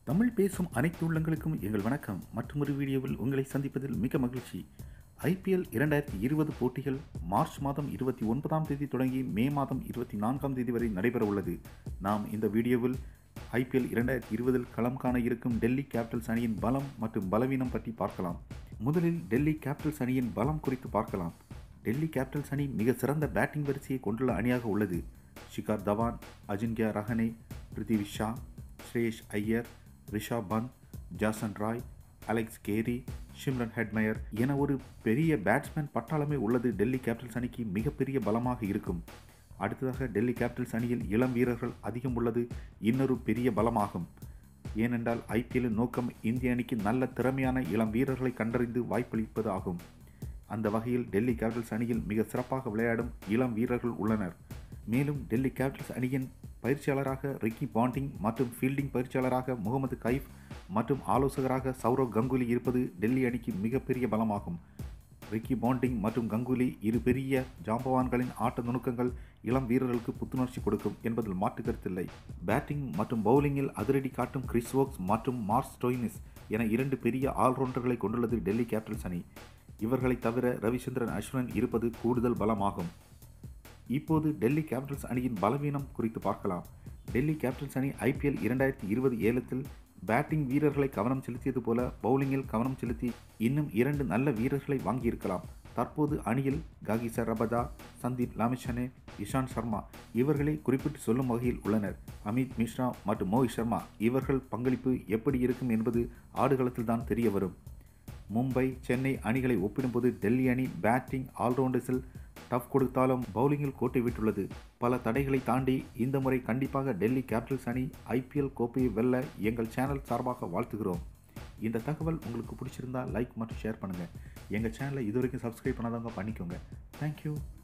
தமிழ் பேசும் அனைத்து உள்ளங்களுக்கும் எங்கள் வணக்கம் மற்றொரு வீடியோவில் உங்களை சந்திப்பதில் மிக மகிழ்ச்சி ஐபிஎல் இரண்டாயிரத்தி இருபது போட்டிகள் மார்ச் மாதம் இருபத்தி ஒன்பதாம் தேதி தொடங்கி மே மாதம் இருபத்தி நான்காம் தேதி வரை நடைபெற உள்ளது நாம் இந்த வீடியோவில் ஐபிஎல் இரண்டாயிரத்தி இருபதில் களம் காண இருக்கும் டெல்லி கேபிட்டல்ஸ் அணியின் பலம் மற்றும் பலவீனம் பற்றி பார்க்கலாம் முதலில் டெல்லி கேபிட்டல்ஸ் அணியின் பலம் குறித்து பார்க்கலாம் டெல்லி கேபிட்டல்ஸ் அணி மிக சிறந்த பேட்டிங் வரிசையை கொண்டுள்ள அணியாக உள்ளது Shikhar Dhawan Ajinkya Rahane Prithvi Shaw Shreyas Iyer Rishabh Pant Jason Roy Alex Carey Shimron Hetmyer என ஒரு பெரிய பேட்ஸ்மேன் பட்டாளமே உள்ளது டெல்லி கேபிட்டல்ஸ் அணிக்கு மிகப்பெரிய பலமாக இருக்கும் அடுத்ததாக டெல்லி கேபிட்டல்ஸ் அணியில் இளம் வீரர்கள் அதிகம் உள்ளது இன்னொரு பெரிய பலமாகும் ஏனென்றால் ஐபிஎல்லின் நோக்கம் இந்திய அணிக்கு நல்ல திறமையான இளம் வீரர்களை கண்டறிந்து வாய்ப்பளிப்பது ஆகும் அந்த வகையில் டெல்லி கேபிட்டல்ஸ் அணியில் மிக சிறப்பாக விளையாடும் இளம் வீரர்கள் உள்ளனர் மேலும் டெல்லி கேபிட்டல்ஸ் அணியின் பயிற்சியாளராக ரிக்கி பாண்டிங் மற்றும் ஃபீல்டிங் பயிற்சியாளராக முகமது கைஃப் மற்றும் ஆலோசகராக சௌரவ் கங்குலி இருப்பது டெல்லி அணிக்கு மிகப்பெரிய பலமாகும் ரிக்கி பாண்டிங் மற்றும் கங்குலி இரு பெரிய ஜாம்பவான்களின் ஆட்ட நுணுக்கங்கள் இளம் வீரர்களுக்கு புத்துணர்ச்சி கொடுக்கும் என்பதில் மாற்று கருத்தில்லை பேட்டிங் மற்றும் பவுலிங்கில் அதிரடி காட்டும் கிறிஸ் வோக்ஸ் மற்றும் மார்ஸ் ஸ்டோயினிஸ் என இரண்டு பெரிய ஆல்ரவுண்டர்களை கொண்டுள்ளது டெல்லி கேபிட்டல்ஸ் அணி இவர்களை தவிர ரவிச்சந்திரன் அஸ்வின் இருப்பது கூடுதல் பலமாகும் இப்போது டெல்லி கேபிட்டல்ஸ் அணியின் பலவீனம் குறித்து பார்க்கலாம் டெல்லி கேபிட்டல்ஸ் அணி ஐபிஎல் இரண்டாயிரத்தி இருபது ஏலத்தில் பேட்டிங் வீரர்களை கவனம் செலுத்தியது போல பவுலிங்கில் கவனம் செலுத்தி இன்னும் இரண்டு நல்ல வீரர்களை வாங்கியிருக்கலாம் தற்போது அணியில் காகிசர் ரபதா சந்தீப் லாமிஷனே இஷாந்த் சர்மா இவர்களை குறிப்பிட்டு சொல்லும் வகையில் உள்ளனர் அமித் மிஸ்ரா மற்றும் மோஹித் சர்மா இவர்கள் பங்களிப்பு எப்படி இருக்கும் என்பது ஆடுகளத்தில் தான் தெரிய வரும் மும்பை சென்னை அணிகளை ஒப்பிடும்போது டெல்லி அணி பேட்டிங் ஆல்ரவுண்டர்ஸில் டஃப் கொடுத்தாலும் பவுலிங்கில் கோட்டை விட்டுள்ளது பல தடைகளை தாண்டி இந்த முறை கண்டிப்பாக டெல்லி கேபிட்டல்ஸ் அணி ஐபிஎல் கோப்பையை வெல்ல எங்கள் சேனல் சார்பாக வாழ்த்துகிறோம் இந்த தகவல் உங்களுக்கு பிடிச்சிருந்தா லைக் மற்றும் ஷேர் பண்ணுங்கள் எங்கள் சேனலை இது வரைக்கும் சப்ஸ்கிரைப் பண்ணாதவங்க பண்ணிக்கோங்க தேங்க்யூ